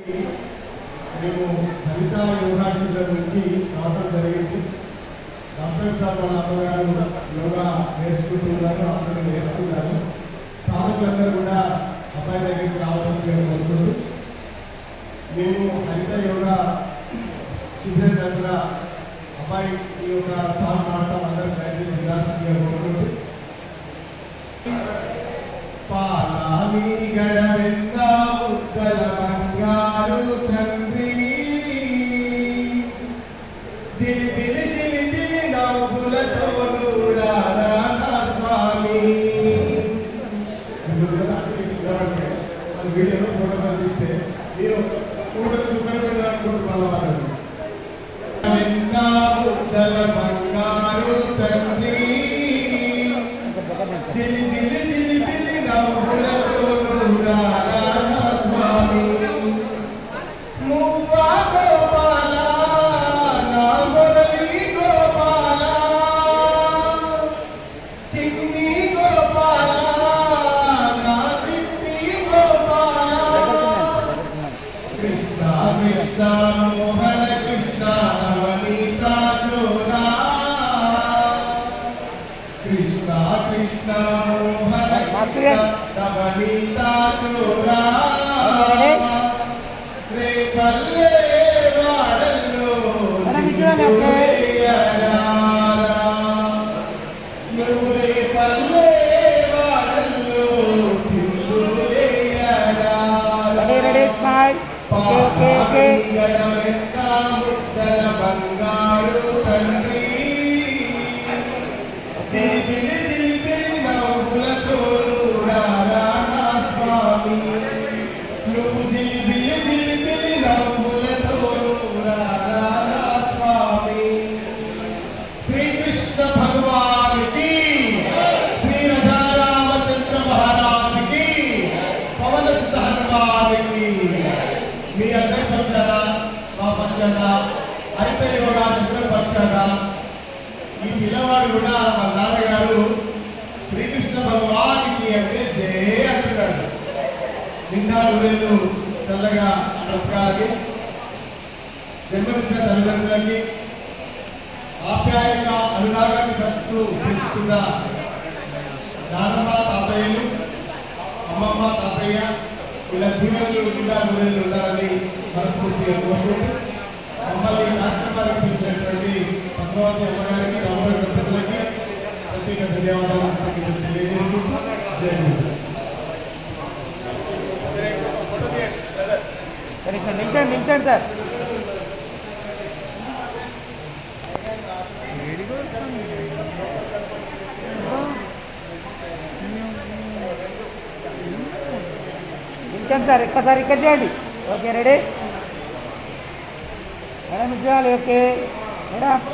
మేము హరిత యోగా శిబిరం నుంచి రావడం జరిగింది డాక్టర్ సార్ వాళ్ళ అమ్మగారు యోగా నేర్చుకుంటున్నారు అందరూ నేర్చుకున్నారు సాధకులందరూ కూడా అబ్బాయి దగ్గరికి రావాల్సిందిగా కోరుకుంటూ మేము హరిత యోగా శిబిరం దగ్గర అబ్బాయి ఈ యొక్క సాంగ్ పాడతాం అందరూ దయచేసి వినాల్సిందిగా కోరుకుంటూ పాలామి గడవెన్న ముద్దల బంగారు తండ్రి జిలిబిలి జిలిబిలి నవ్వులతో నూరారా నా స్వామి మన వీడియోలో ఫోటో కనిపిస్తే మీరు ఫోటో చుక్కలు పెట్టాలనుకుంటున్నారు వాళ్ళు వెన్న ముద్దల బంగారు తండ్రి జిలిబిలి జిలిబిలి నవ్వులతో నూరారా నా స్వామి మువ్వా గోపాల నా మురళి గోపాల చిన్ని గోపాల నా చిట్టి గోపాల కృష్ణ కృష్ణ మోహన కృష్ణ నవనీత చోరా కృష్ణ కృష్ణ మోహన కృష్ణ నవనీత చోరా రే పల్లె వాడల్లో చిందులేయరారా. నువ్వు రే పల్లె వాడల్లో చిందులేయరారా. Ready ready smile okay okay okay పాపిగడవెన్న ముద్దల బంగారు తండ్రి జిలిబిలి జిలిబిలి నవ్వులతో రారా నా స్వామి నువ్వు జిలిబిలి జిలిబిలి నవ్వులతో రారా నా స్వామి శ్రీకృష్ణ భగవానికి శ్రీ రామచంద్ర మహారాజుకి పవన సుత హనుమానికి మీ అందరి పక్షాన మా పక్షాన అయితే యోగా శుక్ర పక్షాన ఈ పిల్లవాడు కూడా మా నాన్నగారు శ్రీకృష్ణ భగవానికి అంటే జయ అంటున్నాడు నిండా నూరేళ్ళు చల్లగా బ్రతకాలని జన్మనిచ్చిన తల్లిదండ్రులకి ఆప్యాయంగా అనురాగాన్ని పంచుతూ పెంచుతున్న నానమ్మ తాతయ్యలు అమ్మమ్మ తాతయ్య వీళ్ళ దీవెనలు నిండా నూరేళ్ళు ఉండాలని మనస్ఫూర్తిగా కోరుకుంటూ మమ్మల్ని ఈ కార్యక్రమానికి పిలిచినటువంటి పద్మావతి అమ్మగారికి రాబోయే దంపతులకి ప్రత్యేక ధన్యవాదాలు కృతజ్ఞతలు తెలియజేసుకుంటూ జై గురు సరే సార్ నిల్చండి నిల్చండి సార్ నిల్చండి సార్ ఒక్కసారి ఇక్కడ చేయండి ఓకే రెడీ మేడం ఇచ్చేయాలి ఓకే మేడం